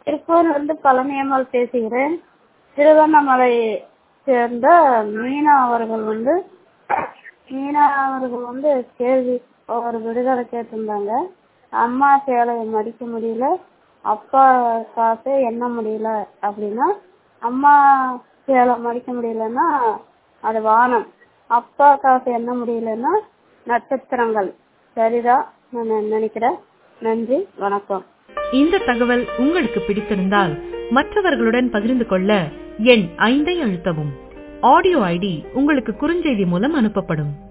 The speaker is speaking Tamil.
திருப்பூர்ல இருந்து பழனியம்மாள் பேசுகிறேன் திருவண்ணாமலை சேர்ந்த மீனா அவர்கள் வந்து மீனா அவர்கள் வந்து கேள்வி ஒரு விடுதலை கேட்டிருந்தாங்க அம்மா சேலையை மடிக்க முடியல அப்பா காசை எண்ண முடியல அப்படின்னா அம்மா சேலை மடிக்க முடியலன்னா அது வானம் அப்பா காசு எண்ண முடியலன்னா நட்சத்திரங்கள் சரிதான் நான் நினைக்கிறேன் நன்றி வணக்கம் இந்த தகவல் உங்களுக்கு பிடித்திருந்தால் மற்றவர்களுடன் பகிர்ந்து கொள்ள எண் ஐந்தை அழுத்தவும் ஆடியோ ஐடி உங்களுக்கு குறுஞ்செய்தி மூலம் அனுப்பப்படும்